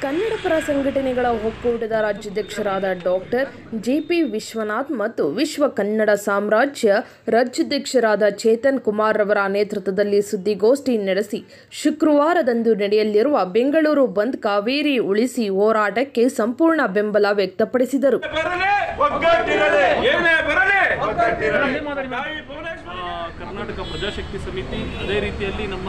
ಕನ್ನಡ ಪರ ಸಂಘಟನೆಗಳ ಒಕ್ಕೂಟದ ರಾಜ್ಯಾಧ್ಯಕ್ಷರಾದ ಡಾಕ್ಟರ್ ಜೆಪಿ ವಿಶ್ವನಾಥ್ ಮತ್ತು ವಿಶ್ವ ಕನ್ನಡ ಸಾಮ್ರಾಜ್ಯ ರಾಜ್ಯಾಧ್ಯಕ್ಷರಾದ ಚೇತನ್ ಕುಮಾರ್ ರವರ ನೇತೃತ್ವದಲ್ಲಿ ಸುದ್ದಿಗೋಷ್ಠಿ ನಡೆಸಿ ಶುಕ್ರವಾರದಂದು ನಡೆಯಲಿರುವ ಬೆಂಗಳೂರು ಬಂದ್ ಕಾವೇರಿ ಉಳಿಸಿ ಹೋರಾಟಕ್ಕೆ ಸಂಪೂರ್ಣ ಬೆಂಬಲ ವ್ಯಕ್ತಪಡಿಸಿದರು ಬರಲಿ ಒಗ್ಗಟ್ಟಿರಲಿ ಏನೇ ಬರಲಿ ಒಗ್ಗಟ್ಟಿರಲಿ ತಾಯಿ ಆ, ಭುವನೇಶ್ವರಿ ಕರ್ನಾಟಕ ಪ್ರಜಾಶಕ್ತಿ ಸಮಿತಿ ಅದೇ ರೀತಿಯಲ್ಲಿ ನಮ್ಮ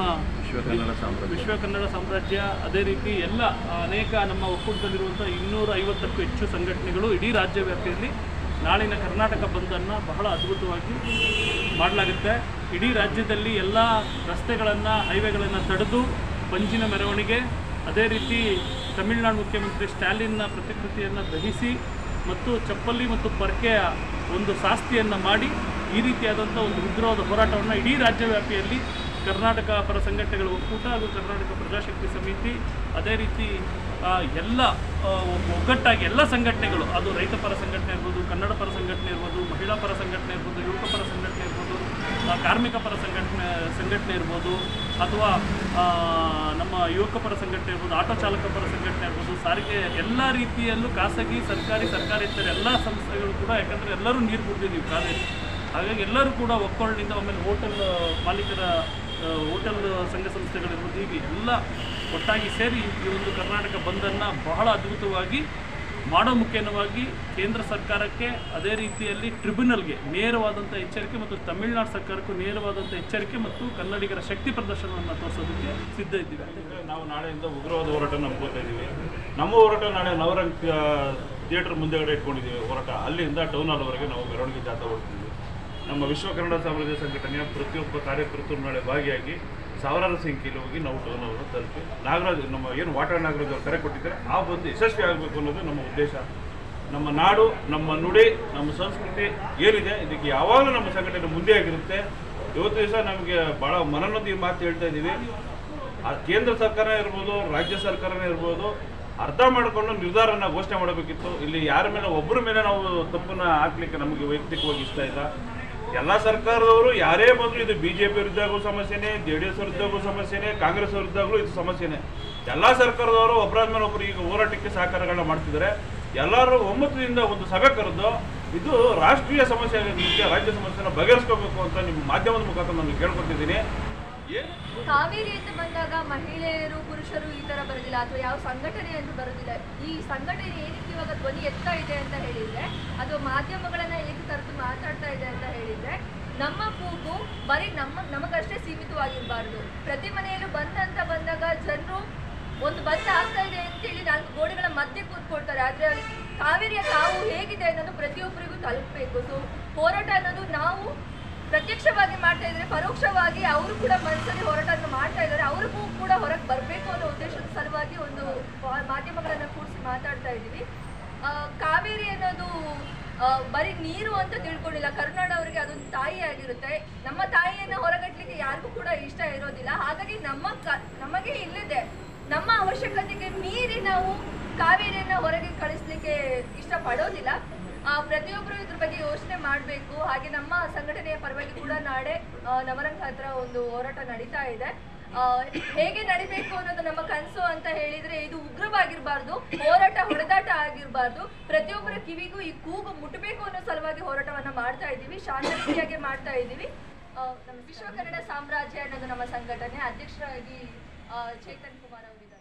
ವಿಶ್ವ ಕನ್ನಡ ಸಾಮ್ರಾಜ್ಯ ಅದೇ ರೀತಿ ಎಲ್ಲ ಅನೇಕ ನಮ್ಮ ಒಕ್ಕೂಟದಲ್ಲಿರುವಂಥ ಇನ್ನೂರ ಐವತ್ತಕ್ಕೂ ಹೆಚ್ಚು ಸಂಘಟನೆಗಳು ಇಡೀ ರಾಜ್ಯ ವ್ಯಾಪ್ತಿಯಲ್ಲಿ ನಾಳಿನ ಕರ್ನಾಟಕ ಬಂದನ್ನು ಬಹಳ ಅದ್ಭುತವಾಗಿ ಮಾಡಲಾಗುತ್ತೆ ಇಡೀ ರಾಜ್ಯದಲ್ಲಿ ಎಲ್ಲ ರಸ್ತೆಗಳನ್ನು ಹೈವೇಗಳನ್ನು ತಡೆದು ಪಂಜಿನ ಮೆರವಣಿಗೆ ಅದೇ ರೀತಿ ತಮಿಳುನಾಡು ಮುಖ್ಯಮಂತ್ರಿ ಸ್ಟಾಲಿನ್ನ ಪ್ರತಿಕೃತಿಯನ್ನು ದಹಿಸಿ ಮತ್ತು ಚಪ್ಪಲಿ ಮತ್ತು ಪರ್ಕೆಯ ಒಂದು ಶಾಸ್ತಿಯನ್ನು ಮಾಡಿ ಈ ರೀತಿಯಾದಂಥ ಒಂದು ಉಗ್ರವಾದ ಹೋರಾಟವನ್ನು ಇಡೀ ರಾಜ್ಯವ್ಯಾಪಿಯಲ್ಲಿ ಕರ್ನಾಟಕ ಪರ ಸಂಘಟನೆಗಳ ಒಕ್ಕೂಟ ಹಾಗೂ ಕರ್ನಾಟಕ ಪ್ರಜಾಶಕ್ತಿ ಸಮಿತಿ ಅದೇ ರೀತಿ ಆ, ಎಲ್ಲ ಆ, ಒಗ್ಗಟ್ಟಾಗಿ ಎಲ್ಲ ಸಂಘಟನೆಗಳು ಅದು ರೈತ ಪರ ಸಂಘಟನೆ ಇರ್ಬೋದು ಕನ್ನಡ ಪರ ಸಂಘಟನೆ ಇರ್ಬೋದು ಮಹಿಳಾ ಪರ ಸಂಘಟನೆ ಇರ್ಬೋದು ಯುವಕ ಪರ ಸಂಘಟನೆ ಇರ್ಬೋದು ಆ, ಕಾರ್ಮಿಕ ಪರ ಸಂಘಟನೆ ಸಂಘಟನೆ ಇರ್ಬೋದು ಅಥವಾ ಆ, ನಮ್ಮ ಯುವಕ ಪರ ಸಂಘಟನೆ ಇರ್ಬೋದು ಆಟೋ ಚಾಲಕ ಪರ ಸಂಘಟನೆ ಇರ್ಬೋದು ಸಾರಿಗೆ ಎಲ್ಲ ರೀತಿಯಲ್ಲೂ ಖಾಸಗಿ ಸರ್ಕಾರಿ ಸರ್ಕಾರೇತರ ಎಲ್ಲ ಸಂಸ್ಥೆಗಳು ಕೂಡ ಯಾಕಂದರೆ ಎಲ್ಲರೂ ನೀರು ಕುಡಿದಿದ್ದೀವಿ ಕಾವೇರಿ ಹಾಗಾಗಿ ಎಲ್ಲರೂ ಕೂಡ ಒಕ್ಕೊರಲಿನಿಂದ ಆಮೇಲೆ ಹೋಟೆಲ್ ಮಾಲೀಕರ ಆ, ಹೋಟೆಲ್ ಸಂಘ ಸಂಸ್ಥೆಗಳಿರ್ಬೋದು ಹೀಗೆ ಎಲ್ಲ ಒಟ್ಟಾಗಿ ಸೇರಿ ಈ ಒಂದು ಕರ್ನಾಟಕ ಬಂದನ್ನು ಬಹಳ ಅದ್ಭುತವಾಗಿ ಮಾಡೋ ಮುಖೇನವಾಗಿ ಕೇಂದ್ರ ಸರ್ಕಾರಕ್ಕೆ ಅದೇ ರೀತಿಯಲ್ಲಿ ಟ್ರಿಬ್ಯುನಲ್ಗೆ ನೇರವಾದಂಥ ಎಚ್ಚರಿಕೆ ಮತ್ತು ತಮಿಳುನಾಡು ಸರ್ಕಾರಕ್ಕೂ ನೇರವಾದಂಥ ಎಚ್ಚರಿಕೆ ಮತ್ತು ಕನ್ನಡಿಗರ ಶಕ್ತಿ ಪ್ರದರ್ಶನವನ್ನು ತೋರಿಸೋದಕ್ಕೆ ಸಿದ್ಧ ಇದ್ದೀವಿ ನಾವು ನಾಳೆಯಿಂದ ಉಗ್ರವಾದ ಹೋರಾಟ ನಂಬ್ಕೋತಾ ಇದ್ದೀವಿ ನಮ್ಮ ಹೋರಾಟ ನಾಳೆ ನವರಂಗ್ ಥಿಯೇಟರ್ ಮುಂದೆಗಡೆ ಇಟ್ಕೊಂಡಿದ್ದೀವಿ ಹೋರಾಟ ಅಲ್ಲಿಂದ ಟೌನ್ ಹಾಲ್ವರೆಗೆ ನಾವು ಮೆರವಣಿಗೆ ಜಾಥಾ ಹೊಡ್ತೀವಿ ನಮ್ಮ ವಿಶ್ವ ಕನ್ನಡ ಸಾಮ್ರಾಜ್ಯ ಸಂಘಟನೆಯ ಪ್ರತಿಯೊಬ್ಬ ಕಾರ್ಯಕರ್ತರು ನಾಳೆ ಭಾಗಿಯಾಗಿ ಸಾವಿರಾರು ಸಂಖ್ಯೆಯಲ್ಲಿ ಹೋಗಿ ನಾವು ಟೌನ್ ಅವರು ತಲುಪಿ ನಾಗರಾಜ್ ನಮ್ಮ ಏನು ವಾಟಾಳ್ ನಾಗರಾಜ್ ಅವರು ಕರೆ ಕೊಟ್ಟಿದ್ದಾರೆ ಆ ಬಂದು ಯಶಸ್ವಿ ಆಗಬೇಕು ಅನ್ನೋದು ನಮ್ಮ ಉದ್ದೇಶ ನಮ್ಮ ನಾಡು ನಮ್ಮ ನುಡಿ ನಮ್ಮ ಸಂಸ್ಕೃತಿ ಏನಿದೆ ಇದಕ್ಕೆ ಯಾವಾಗಲೂ ನಮ್ಮ ಸಂಘಟನೆ ಮುಂದೆ ಆಗಿರುತ್ತೆ ಇವತ್ತು ದಿವಸ ನಮಗೆ ಭಾಳ ಮನನೊಂದು ಈ ಮಾತು ಹೇಳ್ತಾ ಇದ್ದೀವಿ ಆ ಕೇಂದ್ರ ಸರ್ಕಾರ ಇರ್ಬೋದು ರಾಜ್ಯ ಸರ್ಕಾರನೇ ಇರ್ಬೋದು ಅರ್ಥ ಮಾಡಿಕೊಂಡು ನಿರ್ಧಾರನ ಘೋಷಣೆ ಮಾಡಬೇಕಿತ್ತು ಇಲ್ಲಿ ಯಾರ ಮೇಲೆ ಒಬ್ಬರ ಮೇಲೆ ನಾವು ತಪ್ಪನ್ನ ಹಾಕ್ಲಿಕ್ಕೆ ನಮಗೆ ವೈಯಕ್ತಿಕವಾಗಿ ಇಷ್ಟ ಇಲ್ಲ ಎಲ್ಲ ಸರ್ಕಾರದವರು ಯಾರೇ ಬಂದ್ರು ಇದು ಬಿ ಜೆ ಪಿ ವಿರುದ್ಧಾಗೂ ಸಮಸ್ಯೆನೇ ಜೆ ಡಿ ಎಸ್ ವಿರುದ್ಧಾಗೂ ಸಮಸ್ಯೆನೇ ಕಾಂಗ್ರೆಸ್ ವಿರುದ್ಧಾಗೂ ಇದು ಸಮಸ್ಯೆನೇ ಎಲ್ಲ ಸರ್ಕಾರದವರು ಒಬ್ಬರಾದ ಮೇಲೆ ಒಬ್ಬರು ಈಗ ಹೋರಾಟಕ್ಕೆ ಸಹಕಾರಗಳನ್ನ ಮಾಡ್ತಿದ್ದಾರೆ ಎಲ್ಲರೂ ಒಮ್ಮತದಿಂದ ಒಂದು ಸಭೆ ಕರೆದು ಇದು ರಾಷ್ಟ್ರೀಯ ಸಮಸ್ಯೆ ಆಗಿದ್ದಕ್ಕೆ ರಾಜ್ಯ ಸಮಸ್ಯೆನ ಬಗೆಹರಿಸ್ಕೋಬೇಕು ಅಂತ ನಿಮ್ಮ ಮಾಧ್ಯಮದ ಮುಖಾಂತರ ನಾನು ಕೇಳ್ಕೊತಿದ್ದೀನಿ ಏನು ಕಾವೇರಿ ಅಂತ ಬಂದಾಗ ಮಹಿಳೆಯರು ಪುರುಷರು ಈ ತರ ಬರೋದಿಲ್ಲ ಅಥವಾ ಯಾವ ಸಂಘಟನೆ ಅಂತ ಬರೋದಿಲ್ಲ ಈ ಸಂಘಟನೆ ಏನಕ್ಕೆ ಇವಾಗ ಧ್ವನಿ ಎತ್ತಾ ಇದೆ ಅಂತ ಹೇಳಿದ್ರೆ ಅಥವಾ ಮಾಧ್ಯಮಗಳನ್ನ ಏಕೆ ಕರೆದು ಮಾತಾಡ್ತಾ ಇದೆ ಅಂತ ಹೇಳಿದ್ರೆ ನಮ್ಮ ಕೂಗು ಬರೀ ನಮ್ಮ ನಮಗಷ್ಟೇ ಸೀಮಿತವಾಗಿರಬಾರ್ದು ಪ್ರತಿ ಮನೆಯಲ್ಲೂ ಬಂದ್ ಅಂತ ಬಂದಾಗ ಜನರು ಒಂದು ಬಂದ್ ಆಗ್ತಾ ಇದೆ ಅಂತೇಳಿ ನಾಲ್ಕು ಗೋಡೆಗಳ ಮಧ್ಯೆ ಕೂತ್ಕೊಳ್ತಾರೆ ಆದ್ರೆ ಅಲ್ಲಿ ಕಾವೇರಿಯ ಕಾವು ಹೇಗಿದೆ ಅನ್ನೋದು ಪ್ರತಿಯೊಬ್ಬರಿಗೂ ತಲುಪಬೇಕು ಸೊ ಹೋರಾಟ ಅನ್ನೋದು ನಾವು ಪ್ರತ್ಯಕ್ಷವಾಗಿ ಮಾಡ್ತಾ ಇದ್ರೆ ಪರೋಕ್ಷವಾಗಿ ಅವರು ಕೂಡ ಮನಸ್ಸಲ್ಲಿ ಹೋರಾಟವನ್ನು ಮಾಡ್ತಾ ಇದ್ದಾರೆ ಅವ್ರಿಗೂ ಕೂಡ ಹೊರಗೆ ಬರಬೇಕು ಅನ್ನೋ ಉದ್ದೇಶದ ಸಲುವಾಗಿ ಒಂದು ವಾ- ಮಾಧ್ಯಮಗಳನ್ನ ಕೂಡಿಸಿ ಮಾತಾಡ್ತಾ ಇದ್ದೀವಿ ಆ, ಕಾವೇರಿ ಅನ್ನೋದು ಆ, ಬರೀ ನೀರು ಅಂತ ತಿಳ್ಕೊಂಡಿಲ್ಲ ಕರುನಾಡ ಅವರಿಗೆ ಅದೊಂದು ತಾಯಿ ಆಗಿರುತ್ತೆ ನಮ್ಮ ತಾಯಿಯನ್ನ ಹೊರಗಟ್ಲಿಕ್ಕೆ ಯಾರಿಗೂ ಕೂಡ ಇಷ್ಟ ಇರೋದಿಲ್ಲ ಹಾಗಾಗಿ ನಮ್ಮ ಕ- ನಮಗೆ ಇಲ್ಲಿದೆ ನಮ್ಮ ಅವಶ್ಯಕತೆಗೆ ಮೀರಿ ನಾವು ಕಾವೇರಿಯನ್ನ ಹೊರಗೆ ಕಳಿಸ್ಲಿಕ್ಕೆ ಇಷ್ಟ ಪಡೋದಿಲ್ಲ ಆ, ಪ್ರತಿಯೊಬ್ಬರು ಇದ್ರ ಬಗ್ಗೆ ಯೋಚನೆ ಮಾಡಬೇಕು ಹಾಗೆ ನಮ್ಮ ಸಂಘಟನೆಯ ಪರವಾಗಿ ಕೂಡ ನಾಳೆ ಆ, ನವರಂಗ ಹತ್ರ ಒಂದು ಹೋರಾಟ ನಡೀತಾ ಇದೆ ಆ, ಹೇಗೆ ನಡಿಬೇಕು ಅನ್ನೋದು ನಮ್ಮ ಕನಸು ಅಂತ ಹೇಳಿದ್ರೆ ಇದು ಉಗ್ರವಾಗಿರ್ಬಾರ್ದು ಹೋರಾಟ ಹೊಡೆದಾಟ ಆಗಿರ್ಬಾರ್ದು ಪ್ರತಿಯೊಬ್ಬರ ಕಿವಿಗೂ ಈ ಕೂಗು ಮುಟ್ಟಬೇಕು ಅನ್ನೋ ಸಲುವಾಗಿ ಹೋರಾಟವನ್ನ ಮಾಡ್ತಾ ಇದ್ದೀವಿ ಶಾಂತ ರೀತಿಯಾಗಿ ಮಾಡ್ತಾ ಇದ್ದೀವಿ ಆ, ನಮ್ಮ ವಿಶ್ವ ಕನ್ನಡ ಸಾಮ್ರಾಜ್ಯ ಅನ್ನೋದು ನಮ್ಮ ಸಂಘಟನೆ ಅಧ್ಯಕ್ಷರಾಗಿ ಆ, ಚೇತನ್ ಕುಮಾರ್ ಅವರಿದ್ದಾರೆ